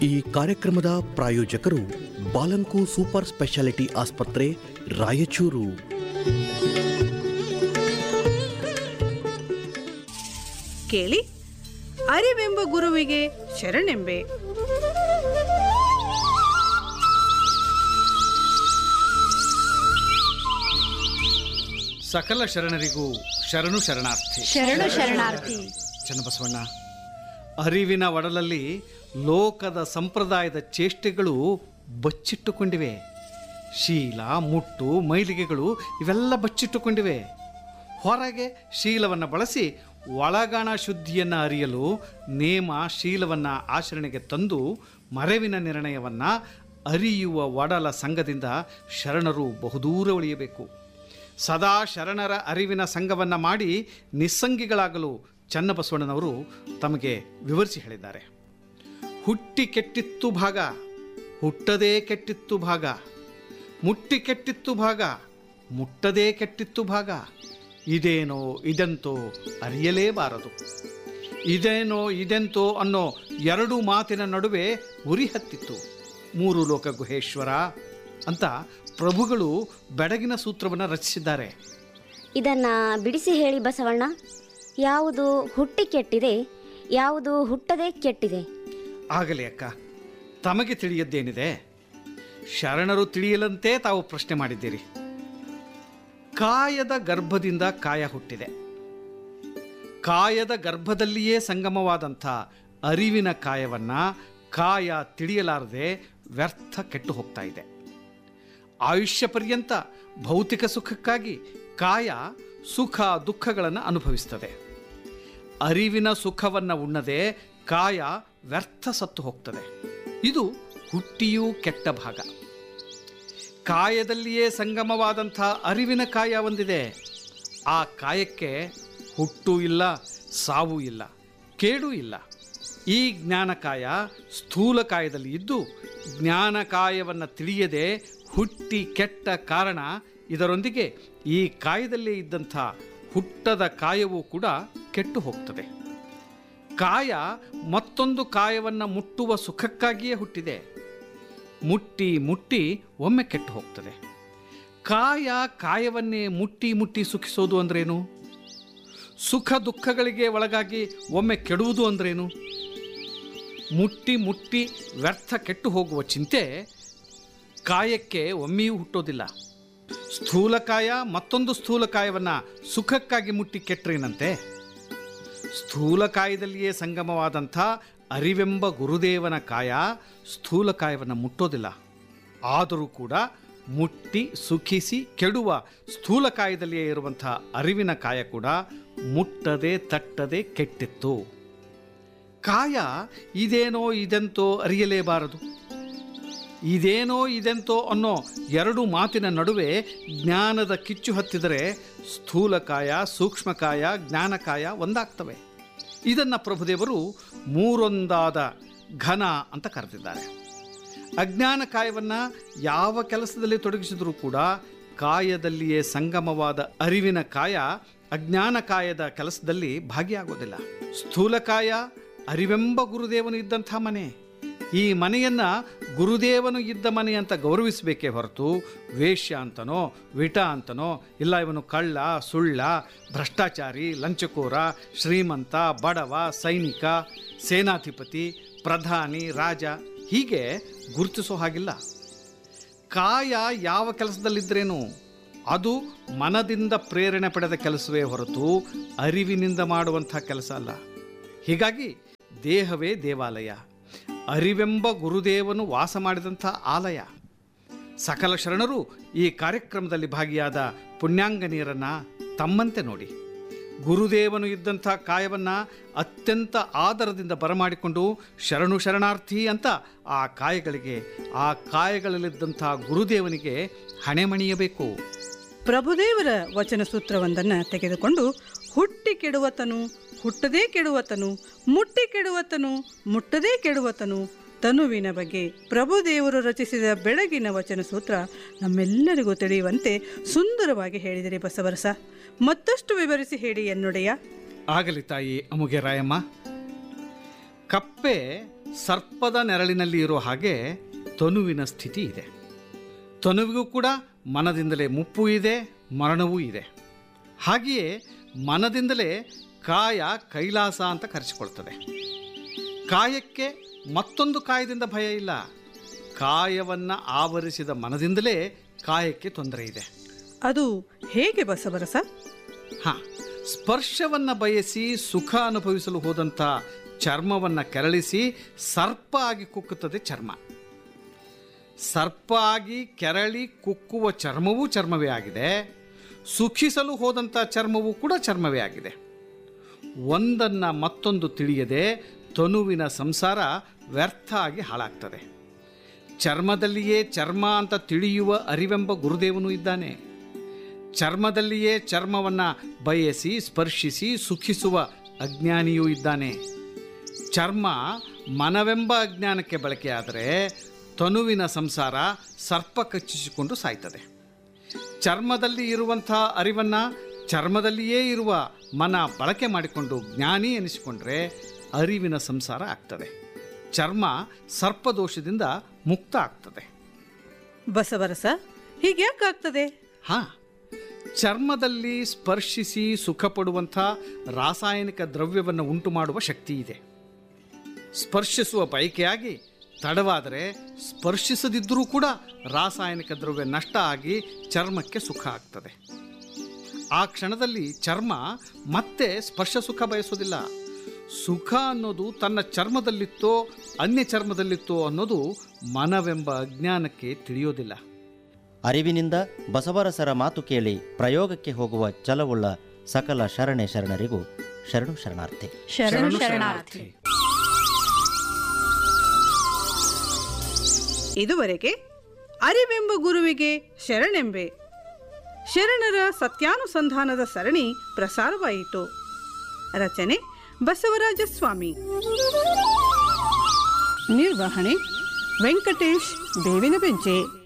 ಈ ಕಾರ್ಯಕ್ರಮದ ಪ್ರಾಯೋಜಕರು ಬಾಲಂಕು ಸೂಪರ್ ಸ್ಪೆಷಾಲಿಟಿ ಆಸ್ಪತ್ರೆ ರಾಯಚೂರು ಕೇಳಿ ಅರಿವೆಂಬ ಗುರುವಿಗೆ ಶರಣೆಂಬೆ ಸಕಲ ಶರಣರಿಗೂ ಶರಣು ಶರಣಾರ್ಥಿ ಶರಣು ಶರಣಾರ್ಥಿ ಚನ್ನಬಸವಣ್ಣ ಅರಿವಿನ ಒಡಲಲ್ಲಿ ಲೋಕದ ಸಂಪ್ರದಾಯದ ಚೇಷ್ಟೆಗಳು ಬಚ್ಚಿಟ್ಟುಕೊಂಡಿವೆ ಶೀಲ ಮುಟ್ಟು ಮೈಲಿಗೆಗಳು ಇವೆಲ್ಲ ಬಚ್ಚಿಟ್ಟುಕೊಂಡಿವೆ ಹೊರಗೆ ಶೀಲವನ್ನು ಬಳಸಿ ಒಳಗಣ ಶುದ್ಧಿಯನ್ನು ಅರಿಯಲು ನೇಮ ಶೀಲವನ್ನು ಆಚರಣೆಗೆ ತಂದು ಮರೆವಿನ ನಿರ್ಣಯವನ್ನು ಅರಿಯುವ ಒಡಲ ಸಂಘದಿಂದ ಶರಣರು ಬಹುದೂರ ಉಳಿಯಬೇಕು ಸದಾ ಶರಣರ ಅರಿವಿನ ಸಂಘವನ್ನು ಮಾಡಿ ನಿಸ್ಸಂಗಿಗಳಾಗಲು ಚನ್ನಬಸವಣ್ಣನವರು ತಮಗೆ ವಿವರಿಸಿ ಹೇಳಿದ್ದಾರೆ ಹುಟ್ಟಿ ಕೆಟ್ಟಿತ್ತು ಭಾಗ ಹುಟ್ಟದೇ ಕೆಟ್ಟಿತ್ತು ಭಾಗ ಮುಟ್ಟಿ ಕೆಟ್ಟಿತ್ತು ಭಾಗ ಮುಟ್ಟದೇ ಕೆಟ್ಟಿತ್ತು ಭಾಗ ಇದೇನೋ ಇದೆಂತೋ ಅರಿಯಲೇಬಾರದು ಇದೇನೋ ಇದೆಂತೋ ಅನ್ನೋ ಎರಡು ಮಾತಿನ ನಡುವೆ ಉರಿ ಹತ್ತಿತ್ತು ಮೂರು ಲೋಕ ಗುಹೇಶ್ವರ ಅಂತ ಪ್ರಭುಗಳು ಬೆಡಗಿನ ಸೂತ್ರವನ್ನು ರಚಿಸಿದ್ದಾರೆ ಇದನ್ನ ಬಿಡಿಸಿ ಹೇಳಿ ಬಸವಣ್ಣ ಯಾವುದು ಹುಟ್ಟಿ ಕೆಟ್ಟಿದೆ ಯಾವುದು ಹುಟ್ಟದೆ ಕೆಟ್ಟಿದೆ ಆಗಲಿ ಅಕ್ಕ ತಮಗೆ ತಿಳಿಯದ್ದೇನಿದೆ ಶರಣರು ತಿಳಿಯಲಂತೆ ತಾವು ಪ್ರಶ್ನೆ ಮಾಡಿದ್ದೀರಿ ಕಾಯದ ಗರ್ಭದಿಂದ ಕಾಯ ಹುಟ್ಟಿದೆ ಕಾಯದ ಗರ್ಭದಲ್ಲಿಯೇ ಸಂಗಮವಾದಂಥ ಅರಿವಿನ ಕಾಯವನ್ನ ಕಾಯ ತಿಳಿಯಲಾರದೆ ವ್ಯರ್ಥ ಕೆಟ್ಟು ಹೋಗ್ತಾ ಇದೆ ಆಯುಷ್ಯ ಪರ್ಯಂತ ಭೌತಿಕ ಸುಖಕ್ಕಾಗಿ ಕಾಯ ಸುಖ ದುಃಖಗಳನ್ನು ಅನುಭವಿಸ್ತದೆ ಅರಿವಿನ ಸುಖವನ್ನು ಉಣ್ಣದೆ ಕಾಯ ವ್ಯರ್ಥ ಸತ್ತು ಹೋಗ್ತದೆ ಇದು ಹುಟ್ಟಿಯೂ ಕೆಟ್ಟ ಭಾಗ ಕಾಯದಲ್ಲಿಯೇ ಸಂಗಮವಾದಂಥ ಅರಿವಿನ ಕಾಯ ಒಂದಿದೆ ಆ ಕಾಯಕ್ಕೆ ಹುಟ್ಟು ಇಲ್ಲ ಸಾವು ಇಲ್ಲ ಕೇಡು ಇಲ್ಲ ಈ ಜ್ಞಾನಕಾಯ ಸ್ಥೂಲ ಕಾಯದಲ್ಲಿ ಇದ್ದು ಜ್ಞಾನಕಾಯವನ್ನು ತಿಳಿಯದೆ ಹುಟ್ಟಿ ಕೆಟ್ಟ ಕಾರಣ ಇದರೊಂದಿಗೆ ಈ ಕಾಯದಲ್ಲೇ ಇದ್ದಂಥ ಹುಟ್ಟದ ಕಾಯವೂ ಕೂಡ ಕೆಟ್ಟು ಹೋಗ್ತದೆ ಕಾಯ ಮತ್ತೊಂದು ಕಾಯವನ್ನು ಮುಟ್ಟುವ ಸುಖಕ್ಕಾಗಿಯೇ ಹುಟ್ಟಿದೆ ಮುಟ್ಟಿ ಮುಟ್ಟಿ ಒಮ್ಮೆ ಕೆಟ್ಟು ಹೋಗ್ತದೆ ಕಾಯ ಕಾಯವನ್ನೇ ಮುಟ್ಟಿ ಮುಟ್ಟಿ ಸುಖಿಸೋದು ಅಂದ್ರೇನು ಸುಖ ದುಃಖಗಳಿಗೆ ಒಳಗಾಗಿ ಒಮ್ಮೆ ಕೆಡುವುದು ಅಂದ್ರೇನು ಮುಟ್ಟಿ ಮುಟ್ಟಿ ವ್ಯರ್ಥ ಕೆಟ್ಟು ಹೋಗುವ ಚಿಂತೆ ಕಾಯಕ್ಕೆ ಒಮ್ಮೆಯೂ ಹುಟ್ಟೋದಿಲ್ಲ ಸ್ಥೂಲಕಾಯ ಮತ್ತೊಂದು ಸ್ಥೂಲಕಾಯವನ್ನು ಸುಖಕ್ಕಾಗಿ ಮುಟ್ಟಿ ಕೆಟ್ಟರೇನಂತೆ ಸ್ಥೂಲಕಾಯದಲ್ಲಿಯೇ ಸಂಗಮವಾದಂಥ ಅರಿವೆಂಬ ಗುರುದೇವನ ಕಾಯ ಸ್ಥೂಲಕಾಯವನ್ನು ಮುಟ್ಟೋದಿಲ್ಲ ಆದರೂ ಕೂಡ ಮುಟ್ಟಿ ಸುಖಿಸಿ ಕೆಡುವ ಸ್ಥೂಲಕಾಯದಲ್ಲಿಯೇ ಇರುವಂಥ ಅರಿವಿನ ಕಾಯ ಕೂಡ ಮುಟ್ಟದೆ ತಟ್ಟದೆ ಕೆಟ್ಟಿತ್ತು ಕಾಯ ಇದೇನೋ ಇದೆಂತೋ ಅರಿಯಲೇಬಾರದು ಇದೇನೋ ಇದೆಂತೋ ಅನ್ನೋ ಎರಡು ಮಾತಿನ ನಡುವೆ ಜ್ಞಾನದ ಕಿಚ್ಚು ಹತ್ತಿದರೆ ಸ್ಥೂಲಕಾಯ ಸೂಕ್ಷ್ಮಕಾಯ ಜ್ಞಾನಕಾಯ ಒಂದಾಗ್ತವೆ ಇದನ್ನು ಪ್ರಭುದೇವರು ಮೂರೊಂದಾದ ಘನ ಅಂತ ಕರೆದಿದ್ದಾರೆ ಅಜ್ಞಾನ ಕಾಯವನ್ನು ಯಾವ ಕೆಲಸದಲ್ಲಿ ತೊಡಗಿಸಿದರೂ ಕೂಡ ಕಾಯದಲ್ಲಿಯೇ ಸಂಗಮವಾದ ಅರಿವಿನ ಕಾಯ ಅಜ್ಞಾನ ಕಾಯದ ಕೆಲಸದಲ್ಲಿ ಭಾಗಿಯಾಗೋದಿಲ್ಲ ಸ್ಥೂಲಕಾಯ ಅರಿವೆಂಬ ಗುರುದೇವನು ಇದ್ದಂಥ ಮನೆ ಈ ಮನೆಯನ್ನ ಗುರುದೇವನು ಇದ್ದ ಮನೆ ಅಂತ ಗೌರವಿಸಬೇಕೇ ಹೊರತು ವೇಶ್ಯ ಅಂತನೋ ವಿಟ ಅಂತನೋ ಇಲ್ಲ ಇವನು ಕಳ್ಳ ಸುಳ್ಳ ಭ್ರಷ್ಟಾಚಾರಿ ಲಂಚಕೋರ ಶ್ರೀಮಂತ ಬಡವ ಸೈನಿಕ ಸೇನಾಧಿಪತಿ ಪ್ರಧಾನಿ ರಾಜ ಹೀಗೆ ಗುರುತಿಸೋ ಹಾಗಿಲ್ಲ ಕಾಯ ಯಾವ ಕೆಲಸದಲ್ಲಿದ್ದರೇನು ಅದು ಮನದಿಂದ ಪ್ರೇರಣೆ ಪಡೆದ ಕೆಲಸವೇ ಹೊರತು ಅರಿವಿನಿಂದ ಮಾಡುವಂಥ ಕೆಲಸ ಅಲ್ಲ ಹೀಗಾಗಿ ದೇಹವೇ ದೇವಾಲಯ ಅರಿವೆಂಬ ಗುರುದೇವನು ವಾಸ ಮಾಡಿದಂಥ ಆಲಯ ಸಕಲ ಶರಣರು ಈ ಕಾರ್ಯಕ್ರಮದಲ್ಲಿ ಭಾಗಿಯಾದ ಪುಣ್ಯಾಂಗನೀಯರನ್ನು ತಮ್ಮಂತೆ ನೋಡಿ ಗುರುದೇವನು ಇದ್ದಂಥ ಕಾಯವನ್ನು ಅತ್ಯಂತ ಆದರದಿಂದ ಬರಮಾಡಿಕೊಂಡು ಶರಣು ಶರಣಾರ್ಥಿ ಅಂತ ಆ ಕಾಯಗಳಿಗೆ ಆ ಕಾಯಗಳಲ್ಲಿದ್ದಂಥ ಗುರುದೇವನಿಗೆ ಹಣೆಮಣಿಯಬೇಕು ಪ್ರಭುದೇವರ ವಚನ ಸೂತ್ರವೊಂದನ್ನು ತೆಗೆದುಕೊಂಡು ಹುಟ್ಟಿ ಕೆಡುವತನು ಹುಟ್ಟದೇ ಕೆಡುವತನು ಮುಟ್ಟಿ ಕೆಡುವತನು ಮುಟ್ಟದೇ ಕೆಡುವತನು ತನುವಿನ ಬಗ್ಗೆ ಪ್ರಭುದೇವರು ರಚಿಸಿದ ಬೆಳಗಿನ ವಚನ ಸೂತ್ರ ನಮ್ಮೆಲ್ಲರಿಗೂ ತಿಳಿಯುವಂತೆ ಸುಂದರವಾಗಿ ಹೇಳಿದಿರಿ ಬಸವರಸ ಮತ್ತಷ್ಟು ವಿವರಿಸಿ ಹೇಳಿ ಎನ್ನುಡೆಯ ಆಗಲಿ ತಾಯಿ ಅಮುಗೆ ರಾಯಮ್ಮ ಕಪ್ಪೆ ಸರ್ಪದ ನೆರಳಿನಲ್ಲಿ ಇರೋ ಹಾಗೆ ತನುವಿನ ಸ್ಥಿತಿ ಇದೆ ತನುವಿಗೂ ಕೂಡ ಮನದಿಂದಲೇ ಮುಪ್ಪು ಇದೆ ಮರಣವೂ ಇದೆ ಹಾಗೆಯೇ ಮನದಿಂದಲೇ ಕಾಯ ಕೈಲಾಸ ಅಂತ ಕರೆಸಿಕೊಳ್ತದೆ ಕಾಯಕ್ಕೆ ಮತ್ತೊಂದು ಕಾಯದಿಂದ ಭಯ ಇಲ್ಲ ಕಾಯವನ್ನು ಆವರಿಸಿದ ಮನದಿಂದಲೇ ಕಾಯಕ್ಕೆ ತೊಂದರೆ ಇದೆ ಅದು ಹೇಗೆ ಬಸವರಸ ಹಾಂ ಸ್ಪರ್ಶವನ್ನು ಬಯಸಿ ಸುಖ ಅನುಭವಿಸಲು ಹೋದಂಥ ಚರ್ಮವನ್ನು ಕೆರಳಿಸಿ ಸರ್ಪ ಆಗಿ ಕುಕ್ಕುತ್ತದೆ ಚರ್ಮ ಸರ್ಪ ಆಗಿ ಕೆರಳಿ ಕುಕ್ಕುವ ಚರ್ಮವೂ ಚರ್ಮವೇ ಆಗಿದೆ ಸುಖಿಸಲು ಹೋದಂಥ ಚರ್ಮವೂ ಕೂಡ ಚರ್ಮವೇ ಆಗಿದೆ ಒಂದನ್ನು ಮತ್ತೊಂದು ತಿಳಿಯದೆ ತನುವಿನ ಸಂಸಾರ ವ್ಯರ್ಥ ಆಗಿ ಹಾಳಾಗ್ತದೆ ಚರ್ಮದಲ್ಲಿಯೇ ಚರ್ಮ ಅಂತ ತಿಳಿಯುವ ಅರಿವೆಂಬ ಗುರುದೇವನು ಇದ್ದಾನೆ ಚರ್ಮದಲ್ಲಿಯೇ ಚರ್ಮವನ್ನು ಬಯಸಿ ಸ್ಪರ್ಶಿಸಿ ಸುಖಿಸುವ ಅಜ್ಞಾನಿಯೂ ಇದ್ದಾನೆ ಚರ್ಮ ಮನವೆಂಬ ಅಜ್ಞಾನಕ್ಕೆ ಬಳಕೆಯಾದರೆ ತನುವಿನ ಸಂಸಾರ ಸರ್ಪ ಕಚ್ಚಿಸಿಕೊಂಡು ಸಾಯ್ತದೆ ಚರ್ಮದಲ್ಲಿ ಇರುವಂಥ ಅರಿವನ್ನು ಚರ್ಮದಲ್ಲಿಯೇ ಇರುವ ಮನ ಬಳಕೆ ಮಾಡಿಕೊಂಡು ಜ್ಞಾನಿ ಎನಿಸಿಕೊಂಡ್ರೆ ಅರಿವಿನ ಸಂಸಾರ ಆಗ್ತದೆ ಚರ್ಮ ಸರ್ಪದೋಷದಿಂದ ಮುಕ್ತ ಆಗ್ತದೆ ಬಸವರಸ ಹೀಗ್ಯಾಕಾಗ್ತದೆ ಹಾಂ ಚರ್ಮದಲ್ಲಿ ಸ್ಪರ್ಶಿಸಿ ಸುಖ ಪಡುವಂಥ ರಾಸಾಯನಿಕ ದ್ರವ್ಯವನ್ನು ಉಂಟು ಮಾಡುವ ಶಕ್ತಿ ಇದೆ ಸ್ಪರ್ಶಿಸುವ ಬಯಕೆಯಾಗಿ ತಡವಾದರೆ ಸ್ಪರ್ಶಿಸದಿದ್ದರೂ ಕೂಡ ರಾಸಾಯನಿಕ ದ್ರವ್ಯ ನಷ್ಟ ಆಗಿ ಚರ್ಮಕ್ಕೆ ಸುಖ ಆಗ್ತದೆ ಆ ಕ್ಷಣದಲ್ಲಿ ಚರ್ಮ ಮತ್ತೆ ಸ್ಪರ್ಶ ಸುಖ ಬಯಸೋದಿಲ್ಲ ಸುಖ ಅನ್ನೋದು ತನ್ನ ಚರ್ಮದಲ್ಲಿತ್ತೋ ಅನ್ಯ ಚರ್ಮದಲ್ಲಿತ್ತೋ ಅನ್ನೋದು ಮನವೆಂಬ ಅಜ್ಞಾನಕ್ಕೆ ತಿಳಿಯೋದಿಲ್ಲ ಅರಿವಿನಿಂದ ಬಸವರಸರ ಮಾತು ಕೇಳಿ ಪ್ರಯೋಗಕ್ಕೆ ಹೋಗುವ ಛಲವುಳ್ಳ ಸಕಲ ಶರಣೆ ಶರಣರಿಗೂ ಶರಣು ಶರಣಾರ್ಥಿ ಶರಣು ಶರಣಾರ್ಥಿ ಇದುವರೆಗೆ ಅರಿವೆಂಬ ಗುರುವಿಗೆ ಶರಣೆಂಬೆ ಶರಣರ ಸತ್ಯಾನುಸಂಧಾನದ ಸರಣಿ ಪ್ರಸಾರವಾಯಿತು ರಚನೆ ಬಸವರಾಜ ಸ್ವಾಮಿ ನಿರ್ವಹಣೆ ವೆಂಕಟೇಶ್ ಬೇವಿನ ಬೆಂಚೆ